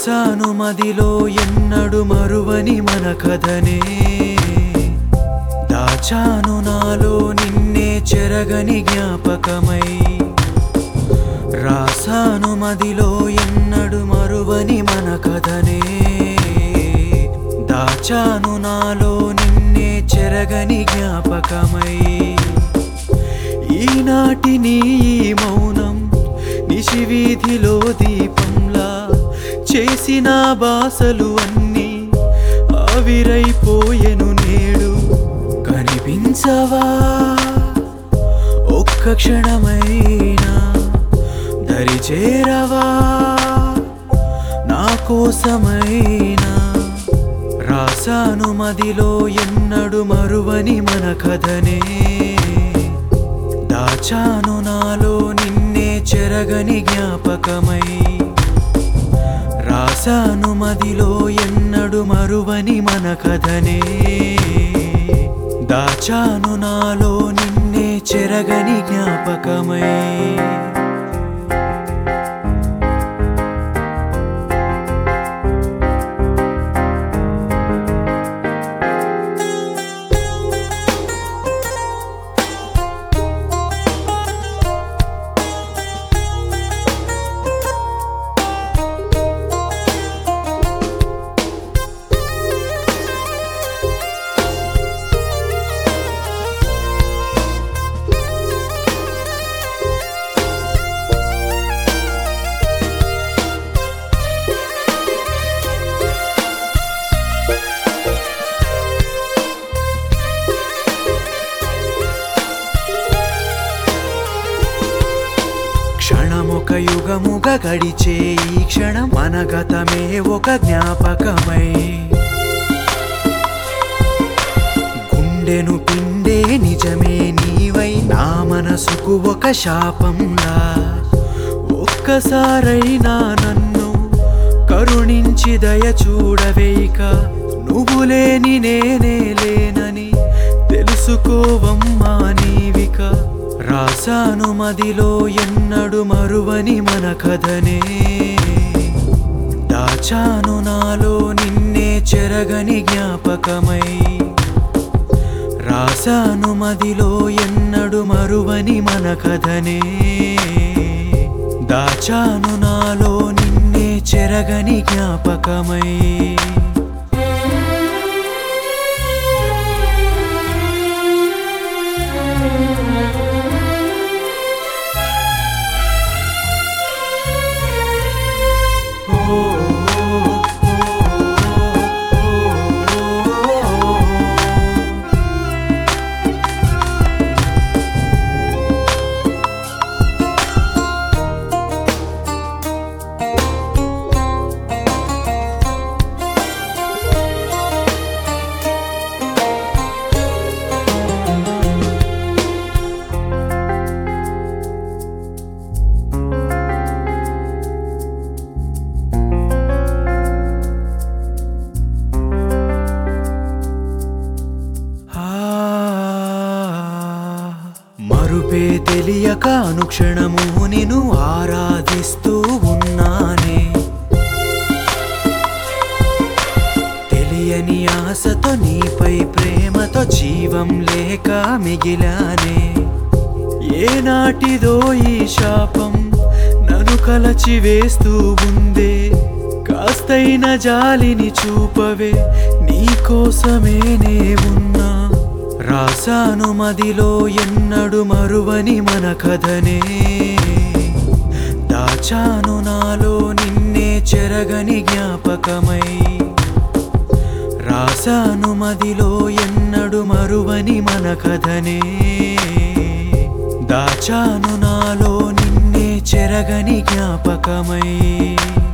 రాసాను మదిలో ఎన్నడు మరువని మన కథనే దాచాను నాలో నిన్నే చెరగని జ్ఞాపకమై రాసాను మదిలో ఎన్నడు మరువని మన కథనే దాచాను నాలో నిన్నే చెరగని జ్ఞాపకమై ఈనాటి నీ ఈ మౌనం నిశివీధిలో దీపంలా చేసిన బాసలు అన్నీ ఆవిరైపోయెను నేడు కనిపించవా ఒక్క క్షణమైనా దరి చేరవా నా కోసమైనా రాసాను మదిలో ఎన్నడు మరువని మన కథనే దాచాను నాలో నిన్నే చెరగని జ్ఞాపకమై రాసాను మదిలో ఎన్నడు మరువని మన కథనే దాచాను నాలో నిన్నే చెరగని జ్ఞాపకమై క్షణమొక యుగముగా గడిచే ఈ క్షణం మన గతమే ఒక జ్ఞాపకమై గుండెను పిండే నిజమే నీవై నా మనసుకు ఒక శాపంలా ఒక్కసారైనా నన్ను కరుణించి దయ చూడవేయిక నువ్వు లేని నేనే లేనని తెలుసుకోవమ్మా నీవిక రాసాను మదిలో ఎన్నడు మరువని మన కథనే దాచాను నాలో నిన్నే చెరగని జ్ఞాపకమై రాసాను మదిలో ఎన్నడు మరువని మన కథనే దాచాను నాలో నిన్నే చెరగని జ్ఞాపకమై ఆ, మరుపే తెలియక అనుక్షణము నిన్ను ఆరాధిస్తూ ఉన్నానే తెలియని ఆశతో నీపై ప్రేమతో జీవం లేక మిగిలానే ఏనాటిదో ఈ శాపం నన్ను కలచి వేస్తూ ఉందే కాస్తైన జాలిని చూపవే నీకోసమే నే ఉన్నా రాసాను మదిలో ఎన్నడు మరువని మన కథనే దాచాను నాలో నిన్నే చెరగని జ్ఞాపకమై రాసాను మదిలో ఎన్నడు మరువని మన కథనే దాచాను నాలో నిన్నే చెరగని జ్ఞాపకమై